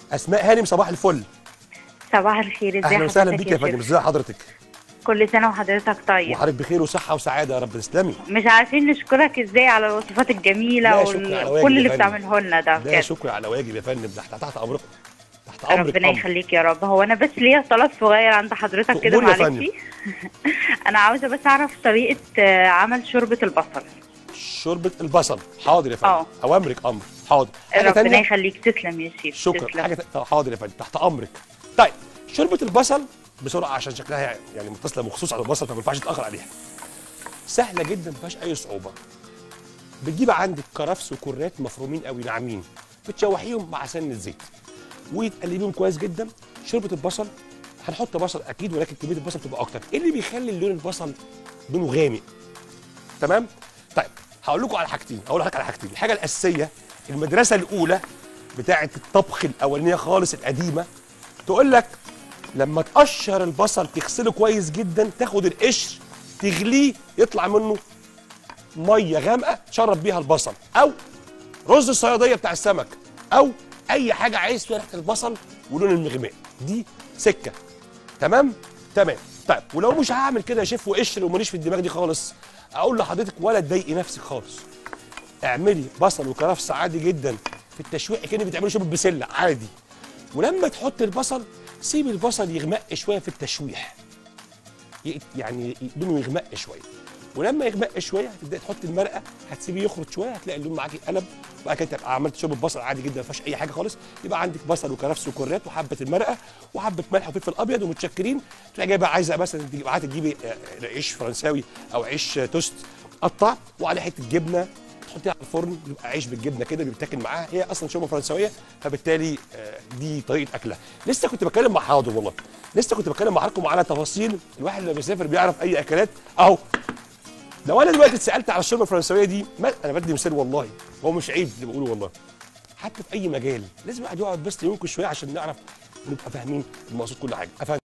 اسماء هانم صباح الفل صباح الخير ازي اهلا وسهلا حضرتك بيك يا فندم ازي حضرتك كل سنه وحضرتك طيب وحضرتك بخير وصحه وسعاده يا رب تسلمي مش عارفين نشكرك ازاي على الوصفات الجميله لا، شكرا على واجب وكل يا اللي فندم. بتعمله لنا ده ده بجد شكر على واجب يا فندم ده احنا تحت امركم تحت امرك ربنا أمر. يخليك يا رب هو انا بس ليا طلب صغير عند حضرتك كده تأمري يا معلش انا عاوزه بس اعرف طريقه آه، عمل شوربه البصل شوربه البصل حاضر يا فندم اه. اوامرك امر حاضر حاجه ربنا ثانيه يخليك تسلم يا شيف شكرا تسلم. حاجه ت- حاضر يا فندم تحت امرك طيب شوربه البصل بسرعه عشان شكلها يعني متصله مخصوص على البصل فما ينفعش تتاخر عليها سهله جدا ما فيهاش اي صعوبه بتجيب عندك كرفس وكرات مفرومين قوي ناعمين بتشوحيهم مع سنه زيت وتقلبيهم كويس جدا شوربه البصل هنحط بصل اكيد ولكن كميه البصل تبقى اكتر ايه اللي بيخلي لون البصل لونه غامق تمام طيب هقول لكم على حاجتين هقول لك على حاجتين الحاجه الاساسيه المدرسه الاولى بتاعه الطبخ الاولانيه خالص القديمه تقول لك لما تقشر البصل تغسله كويس جدا تاخد القشر تغليه يطلع منه ميه غامقه تشرب بيها البصل او رز الصياديه بتاع السمك او اي حاجه عايز فيها ريحه البصل ولون المغماء دي سكه تمام تمام طيب ولو مش هعمل كده يا شيف وقشر وماليش في الدماغ دي خالص اقول لحضرتك ولا تضايقي نفسك خالص اعملي بصل وكرفس عادي جدا في التشويح كأنك بتعملي شوربه بسله عادي ولما تحط البصل سيب البصل يغمق شويه في التشويح ي- يعني لونه يغمق شويه ولما يغمق شويه هتبداي تحط المرقه هتسيبيه يخرج شويه هتلاقي اللون معاكي قلب وبعد كده تبقى عملت شوربه بصل عادي جدا ما فيهاش اي حاجه خالص يبقى عندك بصل وكرفس وكرات وحبه المرقه وحبه ملح وفلفل ابيض ومتشكرين تلاقي جايبه عايزه مثلا تجيب عايزه تجيبي آه، عيش فرنساوي او عيش آه، توست قطع وعليه حته جبنه تحطيها على الفرن يبقى عيش بالجبنه كده بيتاكل معاها هي اصلا شوربه فرنساويه فبالتالي آه، دي طريقه اكلها لسه كنت بتكلم مع حاضر والله لسه كنت بتكلم مع حضراتكم على تفاصيل الواحد لما بيسافر بيعرف اي اكلات اهو لو انا دلوقتي اتسالت على الشوربه الفرنساويه دي ما انا بدي مثال والله هو مش عيب اللي بقوله والله حتى في اي مجال لازم الواحد يقعد بس ينكش شويه عشان نعرف نبقى فاهمين المقصود كل حاجه أفهم